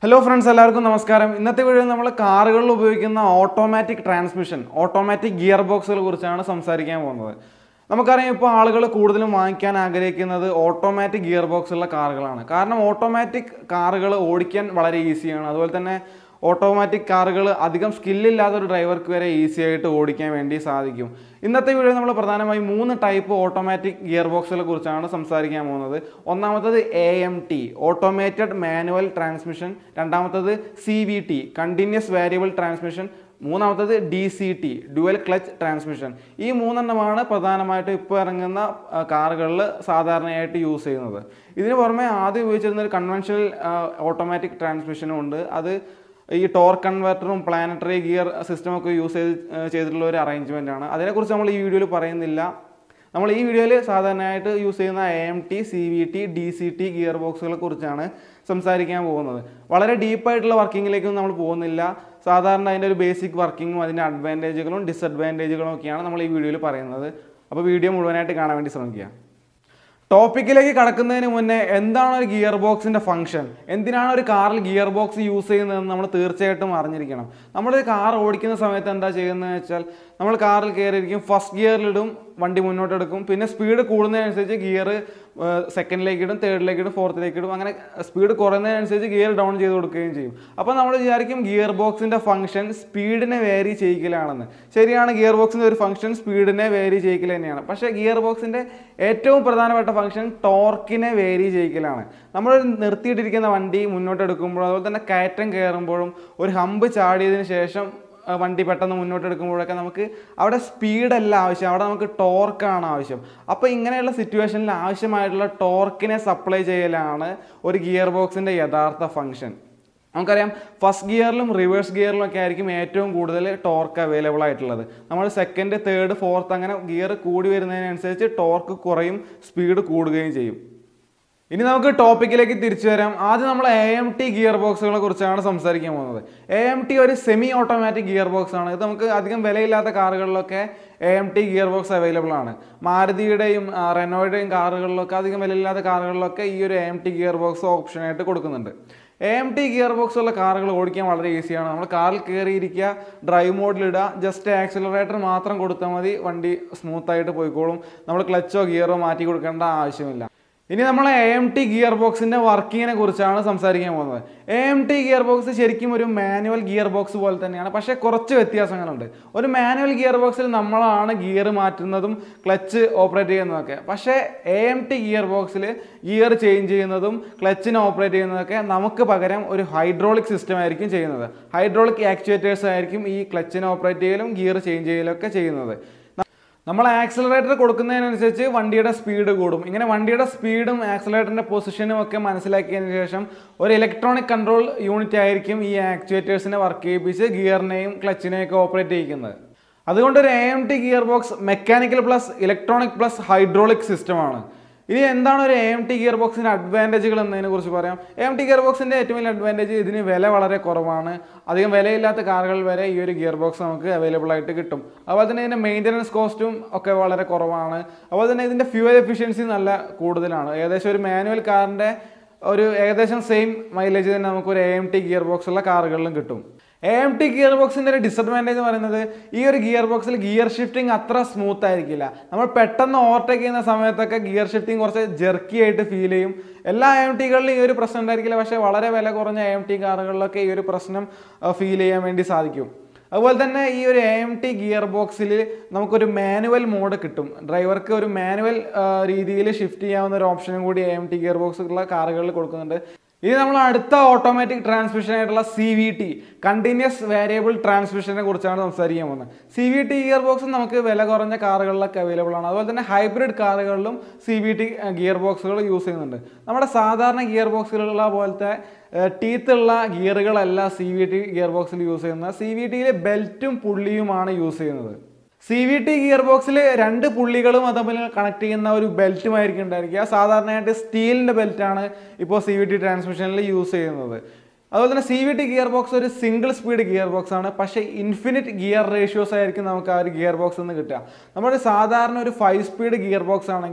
hello friends എല്ലാവർക്കും നമസ്കാരം ഇന്നത്തെ വീഡിയോ നമ്മൾ കാറുകളിൽ ഉപയോഗിക്കുന്ന ഓട്ടോമാറ്റിക് ട്രാൻസ്മിഷൻ ഓട്ടോമാറ്റിക് ഗിയർ ബോക്സുകളെ കുറിച്ചാണ് സംസാരിക്കാൻ പോകുന്നത് നമുക്കറിയാം ഇപ്പോൾ ആളുകൾ കൂടുതലും വാങ്ങിക്കാൻ ആഗ്രഹിക്കുന്നത് ഓട്ടോമാറ്റിക് ഗിയർ ബോക്സ് ഉള്ള കാറുകളാണ് കാരണം ഓട്ടോമാറ്റിക് കാറുകൾ ഓടിക്കാൻ വളരെ ഈസിയാണ് അതുപോലെ തന്നെ ഓട്ടോമാറ്റിക് കാറുകൾ അധികം സ്കില്ലില്ലാത്ത ഒരു ഡ്രൈവർക്ക് വരെ ഈസി ആയിട്ട് ഓടിക്കാൻ വേണ്ടി സാധിക്കും ഇന്നത്തെ വീഡിയോ നമ്മൾ പ്രധാനമായും മൂന്ന് ടൈപ്പ് ഓട്ടോമാറ്റിക് ഗിയർ ബോക്സുകളെ കുറിച്ചാണ് സംസാരിക്കാൻ പോകുന്നത് ഒന്നാമത്തത് A M T automated manual transmission രണ്ടാമത്തത് C V T continuous variable transmission മൂന്നാമത്തത് D C T dual clutch transmission ഈ മൂന്നെണ്ണമാണ് പ്രധാനമായിട്ടും ഇപ്പോൾ ഇറങ്ങുന്ന കാറുകളിൽ സാധാരണയായിട്ട് യൂസ് ചെയ്യുന്നത് ഇതിന് പുറമെ ആദ്യം ഉപയോഗിച്ചിരുന്ന ഒരു കൺവെൻഷണൽ ഓട്ടോമാറ്റിക് ട്രാൻസ്മിഷനും ഉണ്ട് അത് ഈ ടോർ കൺവെർട്ടറും പ്ലാനറ്ററി ഗിയർ സിസ്റ്റം ഒക്കെ യൂസ് ചെയ്ത് ഏർ ചെയ്തിട്ടുള്ള ഒരു അറേഞ്ച്മെൻ്റ് ആണ് അതിനെക്കുറിച്ച് നമ്മൾ ഈ വീഡിയോയിൽ പറയുന്നില്ല നമ്മൾ ഈ വീഡിയോയിൽ സാധാരണയായിട്ട് യൂസ് ചെയ്യുന്ന A M T C V T D C T gear ബോക്സുകളെ കുറിച്ചാണ് സംസാരിക്കാൻ പോകുന്നത് വളരെ ഡീപ്പായിട്ടുള്ള വർക്കിങ്ങിലേക്കൊന്നും നമ്മൾ പോകുന്നില്ല സാധാരണ അതിൻ്റെ ഒരു ബേസിക് വർക്കിങ്ങും അതിൻ്റെ അഡ്വാൻറ്റേജുകളും ഡിസഡ്വാൻറ്റേജുകളും ഒക്കെയാണ് നമ്മൾ ഈ വീഡിയോയിൽ പറയുന്നത് അപ്പോൾ വീഡിയോ മുഴുവനായിട്ട് കാണാൻ വേണ്ടി ശ്രമിക്കുക ടോപ്പിക്കിലേക്ക് കടക്കുന്നതിന് മുന്നേ എന്താണ് ഒരു ഗിയർ ബോക്സിന്റെ ഫംഗ്ഷൻ എന്തിനാണ് ഒരു കാറിൽ ഗിയർ ബോക്സ് യൂസ് ചെയ്യുന്നതെന്ന് നമ്മൾ തീർച്ചയായിട്ടും അറിഞ്ഞിരിക്കണം നമ്മളൊരു കാർ ഓടിക്കുന്ന സമയത്ത് എന്താ ചെയ്യുന്നത് വെച്ചാൽ നമ്മൾ കാറിൽ കയറിയിരിക്കും ഫസ്റ്റ് ഗിയറിലിടും വണ്ടി മുന്നോട്ടെടുക്കും പിന്നെ സ്പീഡ് കൂടുന്നതിനനുസരിച്ച് ഗിയർ സെക്കൻഡിലേക്ക് ഇടും തേർഡിലേക്ക് ഇടും ഫോർത്തിലേക്ക് ഇടും അങ്ങനെ സ്പീഡ് കുറയുന്നതിനനുസരിച്ച് ഗിയർ ഡൗൺ ചെയ്ത് കൊടുക്കുകയും ചെയ്യും അപ്പോൾ നമ്മൾ വിചാരിക്കും ഗിയർ ബോക്സിന്റെ ഫംഗ്ഷൻ സ്പീഡിനെ വേരി ചെയ്യിക്കലാണെന്ന് ശരിയാണ് ഗിയർ ബോക്സിന്റെ ഒരു ഫംഗ്ഷൻ സ്പീഡിനെ വേരി ചെയ്യിക്കൽ തന്നെയാണ് പക്ഷേ ഗിയർ ബോക്സിന്റെ ഏറ്റവും പ്രധാനപ്പെട്ട ഫംഗ്ഷൻ ടോർക്കിനെ വേരി ചെയ്യിക്കലാണ് നമ്മൾ നിർത്തിയിട്ടിരിക്കുന്ന വണ്ടി മുന്നോട്ടെടുക്കുമ്പോഴും അതുപോലെ തന്നെ കയറ്റം കയറുമ്പോഴും ഒരു ഹമ്പ് ചാടിയതിന് ശേഷം ആ, വണ്ടി പെട്ടെന്ന് മുന്നോട്ട് എടുക്കുമ്പോഴൊക്കെ നമുക്ക് അവിടെ സ്പീഡല്ല ആവശ്യം അവിടെ നമുക്ക് ടോർക്കാണ് ആവശ്യം അപ്പോൾ ഇങ്ങനെയുള്ള സിറ്റുവേഷനിൽ ആവശ്യമായിട്ടുള്ള ടോർക്കിനെ സപ്ലൈ ചെയ്യലാണ് ഒരു ഗിയർ ബോക്സിൻ്റെ യഥാർത്ഥ ഫംഗ്ഷൻ നമുക്കറിയാം ഫസ്റ്റ് ഗിയറിലും റിവേഴ്സ് ഗിയറിലും ഒക്കെ ആയിരിക്കും ഏറ്റവും കൂടുതൽ ടോർക്ക് അവൈലബിൾ ആയിട്ടുള്ളത് നമ്മൾ സെക്കൻഡ് തേർഡ് ഫോർത്ത് അങ്ങനെ ഗിയർ കൂടി വരുന്നതിനനുസരിച്ച് ടോർക്ക് കുറയും സ്പീഡ് കൂടുകയും ചെയ്യും ഇനി നമുക്ക് ടോപ്പിക്കിലേക്ക് തിരിച്ചു വരാം ആദ്യം നമ്മൾ എ എം ടി ഗിയർ ബോക്സുകളെ കുറിച്ചാണ് സംസാരിക്കാൻ പോകുന്നത് എ എം ടി ഒരു സെമി ഓട്ടോമാറ്റിക് ഗിയർ ബോക്സ് ആണ് ഇത് നമുക്ക് അധികം വിലയില്ലാത്ത കാറുകളിലൊക്കെ A M T gear box available ആണ് മാരുതിയുടെയും ആ, റെനോയുടെയും കാറുകളിലൊക്കെ അധികം വിലയില്ലാത്ത കാറുകളിലൊക്കെ ഈ ഒരു A M T gear box ഓപ്ഷനായിട്ട് കൊടുക്കുന്നുണ്ട് A M T gear box ഉള്ള കാറുകൾ ഓടിക്കാൻ വളരെ ഈസിയാണ് നമ്മൾ കാറിൽ കയറിയിരിക്കുക ഡ്രൈവ് മോഡിലിടുക ജസ്റ്റ് ആക്സിലറേറ്റർ മാത്രം കൊടുത്താൽ മതി വണ്ടി സ്മൂത്തായിട്ട് പോയിക്കോളും നമ്മൾ ക്ലച്ചോ ഗിയറോ മാറ്റി കൊടുക്കേണ്ട ആവശ്യമില്ല ഇനി നമ്മൾ എ എം ടി ഗിയർ ബോക്സിന്റെ വർക്കിങ്ങിനെ കുറിച്ചാണ് സംസാരിക്കാൻ പോകുന്നത് A M T gear box ശരിക്കും ഒരു മാനുവൽ ഗിയർ ബോക്സ് പോലെ തന്നെയാണ് പക്ഷേ കുറച്ച് വ്യത്യാസങ്ങളുണ്ട് ഒരു മാനുവൽ ഗിയർ ബോക്സിൽ നമ്മളാണ് ഗിയർ മാറ്റുന്നതും ക്ലച്ച് ഓപ്പറേറ്റ് ചെയ്യുന്നതൊക്കെ പക്ഷേ എ എം ടി ഗിയർ ബോക്സിൽ ഗിയർ ചേഞ്ച് ചെയ്യുന്നതും ക്ലച്ചിനെ ഓപ്പറേറ്റ് ചെയ്യുന്നതൊക്കെ നമുക്ക് പകരം ഒരു ഹൈഡ്രോളിക് സിസ്റ്റം ആയിരിക്കും ചെയ്യുന്നത് ഹൈഡ്രോളിക് ആക്ച്വേറ്റേഴ്സ് ആയിരിക്കും ഈ ക്ലച്ചിനെ ഓപ്പറേറ്റ് ചെയ്യലും ഗിയർ ചേഞ്ച് ചെയ്യലൊക്കെ ചെയ്യുന്നത് നമ്മൾ ആക്സിലറേറ്റർ കൊടുക്കുന്നതിനനുസരിച്ച് വണ്ടിയുടെ സ്പീഡ് കൂടും ഇങ്ങനെ വണ്ടിയുടെ സ്പീഡും ആക്സിലറേറ്ററിന്റെ പൊസിഷനും ഒക്കെ മനസ്സിലാക്കിയതിന് ശേഷം ഒരു ഇലക്ട്രോണിക് കൺട്രോൾ യൂണിറ്റ് ആയിരിക്കും ഈ ആക്ച്വേറ്റേഴ്സിനെ വർക്ക് ചെയ്യിപ്പിച്ച് ഗിയറിനെയും ക്ലച്ചിനെയും ഒക്കെ ഓപ്പറേറ്റ് ചെയ്യിക്കുന്നത് അതുകൊണ്ട് ഒരു A M T gear box mechanical plus electronic plus hydraulic സിസ്റ്റമാണ് ഇനി എന്താണ് ഒരു എ എം ടി ഗിയർ ബോക്സിന്റെ അഡ്വാൻറ്റേജുകൾ എന്നതിനെ കുറിച്ച് പറയാം എ എം ടി ഗിയർ ബോക്സിന്റെ ഏറ്റവും വലിയ അഡ്വാൻറ്റേജ് ഇതിന് വില വളരെ കുറവാണ് അധികം വിലയില്ലാത്ത കാറുകൾ വരെ ഈ ഒരു ഗിയർ ബോക്സ് നമുക്ക് അവൈലബിൾ ആയിട്ട് കിട്ടും അതുപോലെ തന്നെ ഇതിന്റെ മെയിൻ്റനൻസ് കോസ്റ്റും ഒക്കെ വളരെ കുറവാണ് അതുപോലെ തന്നെ ഇതിന്റെ ഫ്യൂവൽ എഫിഷ്യൻസി നല്ല കൂടുതലാണ് ഏകദേശം ഒരു മാനുവൽ കാറിന്റെ ഒരു ഏകദേശം സെയിം മൈലേജ് തന്നെ നമുക്ക് ഒരു A M T gear box ഉള്ള കാറുകളിലും കിട്ടും എ എം ടി ഗിയർ ബോക്സിന്റെ ഒരു ഡിസഡ്വാൻറ്റേജ് എന്ന് പറയുന്നത് ഈ ഒരു ഗിയർ ബോക്സിൽ ഗിയർ ഷിഫ്റ്റിംഗ് അത്ര സ്മൂത്ത് ആയിരിക്കില്ല നമ്മൾ പെട്ടെന്ന് ഓവർടേക്ക് ചെയ്യുന്ന സമയത്തൊക്കെ ഗിയർ ഷിഫ്റ്റിംഗ് കുറച്ച് ജെർക്കി ആയിട്ട് ഫീൽ ചെയ്യും എല്ലാ എം ടികളിലും ഈ ഒരു പ്രശ്നം ഉണ്ടായിരിക്കില്ല പക്ഷേ വളരെ വില കുറഞ്ഞ എം ടി കാറുകളിലൊക്കെ ഈ ഒരു പ്രശ്നം ഫീൽ ചെയ്യാൻ വേണ്ടി സാധിക്കും അതുപോലെ തന്നെ ഈ ഒരു എ എം ടി ഗിയർ ബോക്സിൽ നമുക്കൊരു മാനുവൽ മോഡ് കിട്ടും ഡ്രൈവർക്ക് ഒരു മാനുവൽ രീതിയിൽ ഷിഫ്റ്റ് ചെയ്യാവുന്ന ഒരു ഓപ്ഷനും കൂടി A M T gear box ഉള്ള കാറുകളിൽ കൊടുക്കുന്നുണ്ട് ഇനി നമ്മൾ അടുത്ത ഓട്ടോമാറ്റിക് ട്രാൻസ്മിഷൻ ആയിട്ടുള്ള C V T continuous variable ട്രാൻസ്മിഷനെ കുറിച്ചാണ് സംസാരിക്കാൻ പോകുന്നത് C V T gear box നമുക്ക് വില കുറഞ്ഞ കാറുകളിലൊക്കെ അവൈലബിൾ ആണ് അതുപോലെ തന്നെ ഹൈബ്രിഡ് കാറുകളിലും സി വി ടി ഗിയർ ബോക്സുകൾ യൂസ് ചെയ്യുന്നുണ്ട് നമ്മുടെ സാധാരണ ഗിയർ ബോക്സുകളുള്ള പോലത്തെ ടീത്തുള്ള ഗിയറുകളല്ല സി വി ടി ഗിയർ ബോക്സിൽ യൂസ് ചെയ്യുന്നത് സി വി ടിയിൽ ബെൽറ്റും പുള്ളിയുമാണ് യൂസ് ചെയ്യുന്നത് സി വി ടി ഗിയർ ബോക്സിൽ രണ്ട് പുള്ളികളും അത് തമ്മിൽ കണക്ട് ചെയ്യുന്ന ഒരു ബെൽറ്റുമായിരിക്കും ഉണ്ടായിരിക്കുക സാധാരണയായിട്ട് സ്റ്റീലിൻ്റെ ബെൽറ്റാണ് ഇപ്പോൾ സി വി ടി ട്രാൻസ്മിഷനിൽ യൂസ് ചെയ്യുന്നത് അതുപോലെ തന്നെ C V T gear box ഒരു സിംഗിൾ സ്പീഡ് ഗിയർ ബോക്സ് ആണ് പക്ഷേ ഇൻഫിനിറ്റ് ഗിയർ റേഷ്യോസ് ആയിരിക്കും നമുക്ക് ആ ഒരു ഗിയർ ബോക്സ് നിന്ന് കിട്ടുക നമ്മുടെ സാധാരണ ഒരു ഫൈവ് സ്പീഡ് ഗിയർ ബോക്സ് ആണെങ്കിൽ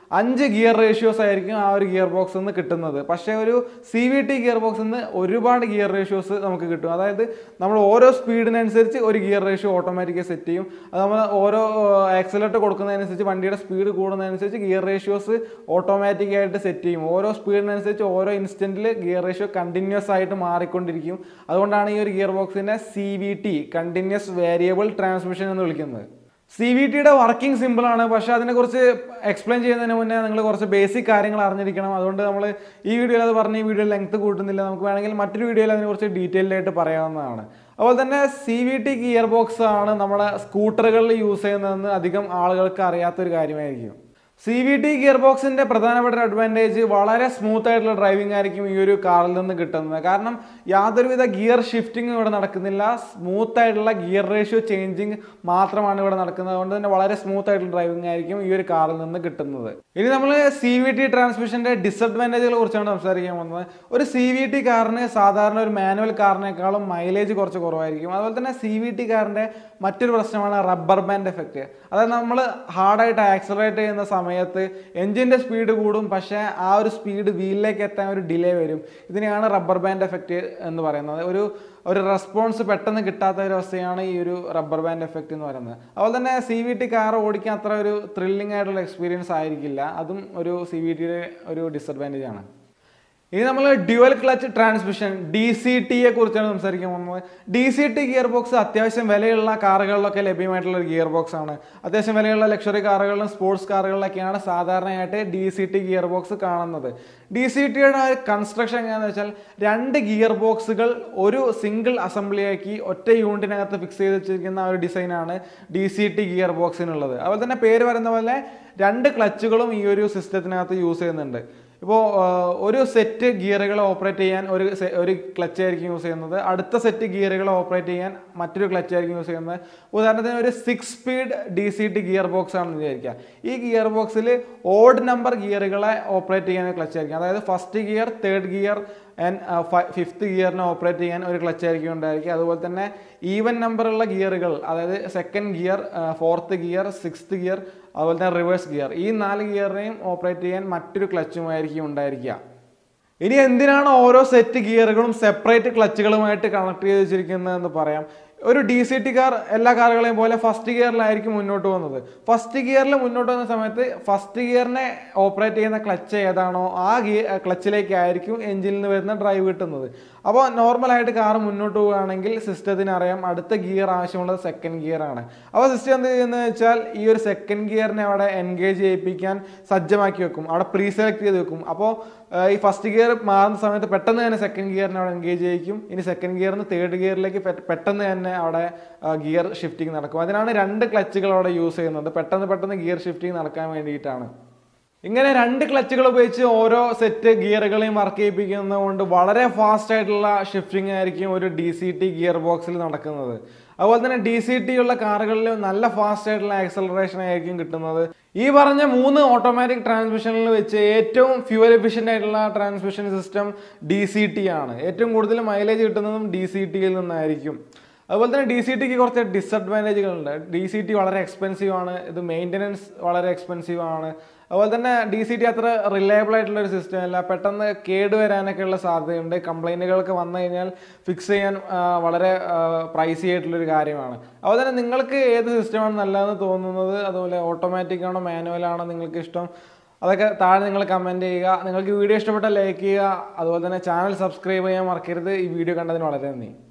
അഞ്ച് ഗിയർ റേഷ്യോസ് ആയിരിക്കും ആ ഒരു ഗിയർ ബോക്സ് നിന്ന് കിട്ടുന്നത് പക്ഷേ ഒരു സി വി ടി ഗിയർ ബോക്സിൽ നിന്ന് ഒരുപാട് ഗിയർ റേഷ്യോസ് നമുക്ക് കിട്ടും അതായത് നമ്മൾ ഓരോ സ്പീഡിനനുസരിച്ച് ഒരു ഗിയർ റേഷ്യോ ഓട്ടോമാറ്റിക്കായി സെറ്റ് ചെയ്യും അത് നമ്മൾ ഓരോ ആക്സിലേറ്റർ കൊടുക്കുന്നതിനനുസരിച്ച് വണ്ടിയുടെ സ്പീഡ് കൂടുന്നതനുസരിച്ച് ഗിയർ റേഷ്യോസ് ഓട്ടോമാറ്റിക് ആയിട്ട് സെറ്റ് ചെയ്യും ഓരോ സ്പീഡിനനുസരിച്ച് ഓരോ ഇൻസ്റ്റന്റിൽ ഗിയർ റേഷ്യോ കണ്ടിന്യൂസ് ആയിട്ട് മാറിക്കൊണ്ടിരിക്കും അതുകൊണ്ടാണ് ഈ ഒരു ഗിയർ ബോക്സിനെ C V T continuous variable transmission എന്ന് വിളിക്കുന്നത് സി വി ടിയുടെ വർക്കിംഗ് സിമ്പിൾ ആണ് പക്ഷേ അതിനെക്കുറിച്ച് എക്സ്പ്ലെയിൻ ചെയ്യുന്നതിന് മുന്നേ നിങ്ങൾ കുറച്ച് ബേസിക് കാര്യങ്ങൾ അറിഞ്ഞിരിക്കണം അതുകൊണ്ട് നമ്മൾ ഈ വീഡിയോയിൽ അത് പറഞ്ഞ് ഈ വീഡിയോ ലെങ്ത് കൂട്ടുന്നില്ല നമുക്ക് വേണമെങ്കിൽ മറ്റൊരു വീഡിയോയിൽ അതിനെക്കുറിച്ച് ഡീറ്റെയിൽഡ് ആയിട്ട് പറയാവുന്നതാണ് അതുപോലെ തന്നെ C V T gear box ആണ് നമ്മുടെ സ്കൂട്ടറുകളിൽ യൂസ് ചെയ്യുന്നതെന്ന് അധികം ആളുകൾക്ക് അറിയാത്തൊരു കാര്യമായിരിക്കും സി വി ടി ഗിയർ ബോക്സിന്റെ പ്രധാനപ്പെട്ട ഒരു അഡ്വാൻറ്റേജ് വളരെ സ്മൂത്ത് ആയിട്ടുള്ള ഡ്രൈവിംഗ് ആയിരിക്കും ഈ ഒരു കാറിൽ നിന്ന് കിട്ടുന്നത് കാരണം യാതൊരുവിധ ഗിയർ ഷിഫ്റ്റിംഗും ഇവിടെ നടക്കുന്നില്ല സ്മൂത്ത് ആയിട്ടുള്ള ഗിയർ റേഷ്യോ ചേഞ്ചിങ് മാത്രമാണ് ഇവിടെ നടക്കുന്നത് അതുകൊണ്ട് തന്നെ വളരെ സ്മൂത്ത് ആയിട്ടുള്ള ഡ്രൈവിംഗ് ആയിരിക്കും ഈ ഒരു കാറിൽ നിന്ന് കിട്ടുന്നത് ഇനി നമ്മൾ സി വി ടി ട്രാൻസ്മിഷന്റെ ഡിസഡ്വാൻറ്റേജുകളെ കുറിച്ചാണ് സംസാരിക്കാൻ പോകുന്നത് ഒരു സി വി ടി കാറിന് സാധാരണ ഒരു മാനുവൽ കാറിനേക്കാളും മൈലേജ് കുറച്ച് കുറവായിരിക്കും അതുപോലെ തന്നെ സി വി ടി കാറിന്റെ മറ്റൊരു പ്രശ്നമാണ് റബ്ബർ ബാൻഡ് എഫക്റ്റ് അതായത് നമ്മൾ ഹാർഡായിട്ട് ആക്സലറേറ്റ് ചെയ്യുന്ന സമയത്ത് എഞ്ചിൻ്റെ സ്പീഡ് കൂടും പക്ഷേ ആ ഒരു സ്പീഡ് വീലിലേക്ക് എത്താൻ ഒരു ഡിലേ വരും ഇതിനെയാണ് റബ്ബർ ബാൻഡ് എഫക്റ്റ് എന്ന് പറയുന്നത് ഒരു ഒരു റെസ്പോൺസ് പെട്ടെന്ന് കിട്ടാത്ത ഒരു അവസ്ഥയാണ് ഈ ഒരു റബ്ബർ ബാൻഡ് എഫക്റ്റ് എന്ന് പറയുന്നത് അതുപോലെ തന്നെ സി വി ടി കാർ ഓടിക്കാൻ അത്ര ഒരു ത്രില്ലിംഗ് ആയിട്ടുള്ള എക്സ്പീരിയൻസ് ആയിരിക്കില്ല അതും ഒരു സി വി ടിയുടെ ഒരു ഡിസഡ്വാൻറ്റേജ് ആണ് ഇനി നമ്മൾ dual clutch transmission D C ടിയെ കുറിച്ചാണ് സംസാരിക്കാൻ പോകുന്നത് D C T gear box അത്യാവശ്യം വിലയുള്ള കാറുകളിലൊക്കെ ലഭ്യമായിട്ടുള്ള ഒരു ഗിയർ ബോക്സ് ആണ് അത്യാവശ്യം വിലയുള്ള ലക്ഷറി കാറുകളിലും സ്പോർട്സ് കാറുകളിലൊക്കെയാണ് സാധാരണയായിട്ട് D C T gear box കാണുന്നത് ഡി സി ടിയുടെ കൺസ്ട്രക്ഷൻ എങ്ങനെയാണെന്ന് വെച്ചാൽ രണ്ട് ഗിയർ ബോക്സുകൾ ഒരു സിംഗിൾ അസംബ്ലിയാക്കി ഒറ്റ യൂണിറ്റിനകത്ത് ഫിക്സ് ചെയ്ത് വെച്ചിരിക്കുന്ന ആ ഒരു ഡിസൈനാണ് ഡി സി ടി ഗിയർ ബോക്സിനുള്ളത് അതുപോലെ തന്നെ പേര് പറയുന്ന പോലെ രണ്ട് ക്ലച്ചുകളും ഈ ഒരു സിസ്റ്റത്തിനകത്ത് യൂസ് ചെയ്യുന്നുണ്ട് ഇപ്പോൾ ഒരു സെറ്റ് ഗിയറുകൾ ഓപ്പറേറ്റ് ചെയ്യാൻ ഒരു സെ- ഒരു ക്ലച്ച് ആയിരിക്കും യൂസ് ചെയ്യുന്നത് അടുത്ത സെറ്റ് ഗിയറുകൾ ഓപ്പറേറ്റ് ചെയ്യാൻ മറ്റൊരു ക്ലച്ച് ആയിരിക്കും യൂസ് ചെയ്യുന്നത് ഉദാഹരണത്തിന് ഒരു six speed D C T gear box ആണെന്ന് വിചാരിക്കുക ഈ ഗിയർ ബോക്സിൽ ഓഡ് നമ്പർ ഗിയറുകളെ ഓപ്പറേറ്റ് ചെയ്യാൻ ക്ലച്ച് ആയിരിക്കും അതായത് first gear third gear and fifth ഗിയറിനെ ഓപ്പറേറ്റ് ചെയ്യാൻ ഒരു ക്ലച്ച് ആയിരിക്കും ഉണ്ടായിരിക്കുക അതുപോലെ തന്നെ ഈവൻ നമ്പറുള്ള ഗിയറുകൾ അതായത് second gear fourth gear sixth gear അതുപോലെ തന്നെ റിവേഴ്സ് ഗിയർ ഈ നാല് ഗിയറിനെയും ഓപ്പറേറ്റ് ചെയ്യാൻ മറ്റൊരു ക്ലച്ചുമായിരിക്കും ഉണ്ടായിരിക്കുക ഇനി എന്തിനാണ് ഓരോ സെറ്റ് ഗിയറുകളും സെപ്പറേറ്റ് ക്ലച്ചുകളുമായിട്ട് കണക്ട് ചെയ്ത് വെച്ചിരിക്കുന്നതെന്ന് പറയാം ഒരു ഡി സി ടി കാർ എല്ലാ കാറുകളെയും പോലെ ഫസ്റ്റ് ഗിയറിലായിരിക്കും മുന്നോട്ട് പോകുന്നത് ഫസ്റ്റ് ഗിയറിൽ മുന്നോട്ട് പോകുന്ന സമയത്ത് ഫസ്റ്റ് ഗിയറിനെ ഓപ്പറേറ്റ് ചെയ്യുന്ന ക്ലച്ച് ഏതാണോ ആ ഗിയർ ക്ലച്ചിലേക്കായിരിക്കും എഞ്ചിനിൽ നിന്ന് വരുന്ന ഡ്രൈവ് കിട്ടുന്നത് അപ്പോൾ നോർമലായിട്ട് കാർ മുന്നോട്ട് പോവുകയാണെങ്കിൽ സിസ്റ്റത്തിന് അറിയാം അടുത്ത ഗിയർ ആവശ്യമുള്ളത് സെക്കൻഡ് ഗിയർ ആണ് അപ്പോൾ സിസ്റ്റം എന്ത് ചെയ്യുന്നത് വെച്ചാൽ ഈ ഒരു സെക്കൻഡ് ഗിയറിനെ അവിടെ എൻഗേജ് ചെയ്യിപ്പിക്കാൻ സജ്ജമാക്കി വെക്കും അവിടെ പ്രീ സെലക്ട് ചെയ്ത് വെക്കും അപ്പോൾ ഈ ഫസ്റ്റ് ഗിയർ മാറുന്ന സമയത്ത് പെട്ടെന്ന് തന്നെ സെക്കൻഡ് ഗിയറിനെ അവിടെ എൻഗേജ് ചെയ്യിക്കും ഇനി സെക്കൻഡ് ഗിയറിൽ നിന്ന് തേർഡ് ഗിയറിലേക്ക് പെട്ടെന്ന് തന്നെ അവിടെ ഗിയർ ഷിഫ്റ്റിംഗ് നടക്കും അതിനാണ് രണ്ട് ക്ലച്ചുകൾ അവിടെ യൂസ് ചെയ്യുന്നത് പെട്ടെന്ന് പെട്ടെന്ന് ഗിയർ ഷിഫ്റ്റിംഗ് നടക്കാൻ വേണ്ടിയിട്ടാണ് ഇങ്ങനെ രണ്ട് ക്ലച്ചുകൾ ഉപയോഗിച്ച് ഓരോ സെറ്റ് ഗിയറുകളെയും വർക്ക് ചെയ്യിപ്പിക്കുന്നത് കൊണ്ട് വളരെ ഫാസ്റ്റ് ആയിട്ടുള്ള ഷിഫ്റ്റിംഗ് ആയിരിക്കും ഒരു ഡി സി ടി ഗിയർ ബോക്സിൽ നടക്കുന്നത് അതുപോലെ തന്നെ ഡി സി ടി ഉള്ള കാറുകളിൽ നല്ല ഫാസ്റ്റ് ആയിട്ടുള്ള ആക്സലറേഷൻ ആയിരിക്കും കിട്ടുന്നത് ഈ പറഞ്ഞ മൂന്ന് ഓട്ടോമാറ്റിക് ട്രാൻസ്മിഷനിൽ വെച്ച് ഏറ്റവും ഫ്യൂവൽ എഫിഷ്യൻ്റ് ആയിട്ടുള്ള transmission system D C T ആണ് ഏറ്റവും കൂടുതൽ മൈലേജ് കിട്ടുന്നതും ഡി സി ടിയിൽ നിന്നായിരിക്കും അതുപോലെ തന്നെ ഡി സി ടിക്ക് കുറച്ച് ഡിസഡ്വാൻറ്റേജുകളുണ്ട് ഡി സി ടി വളരെ എക്സ്പെൻസീവ് ആണ് ഇത് മെയിൻ്റനൻസ് വളരെ എക്സ്പെൻസീവ് ആണ് അതുപോലെ തന്നെ ഡി സി ടി അത്ര റിലയബിൾ ആയിട്ടുള്ള ഒരു സിസ്റ്റം അല്ല പെട്ടെന്ന് കേട് വരാനൊക്കെ ഉള്ള സാധ്യതയുണ്ട് കംപ്ലൈൻറ്റുകളൊക്കെ വന്നു കഴിഞ്ഞാൽ ഫിക്സ് ചെയ്യാൻ ആ, വളരെ പ്രൈസി ആയിട്ടുള്ളൊരു കാര്യമാണ് അതുപോലെ തന്നെ നിങ്ങൾക്ക് ഏത് സിസ്റ്റമാണ് നല്ലതെന്ന് തോന്നുന്നത് അതുപോലെ ഓട്ടോമാറ്റിക് ആണോ മാനുവൽ ആണോ നിങ്ങൾക്ക് ഇഷ്ടം അതൊക്കെ താഴെ നിങ്ങൾ കമൻറ്റ് ചെയ്യുക നിങ്ങൾക്ക് വീഡിയോ ഇഷ്ടപ്പെട്ടാൽ ലൈക്ക് ചെയ്യുക അതുപോലെ തന്നെ ചാനൽ സബ്സ്ക്രൈബ് ചെയ്യാൻ മറക്കരുത് ഈ വീഡിയോ കണ്ടതിന് വളരെ നന്ദി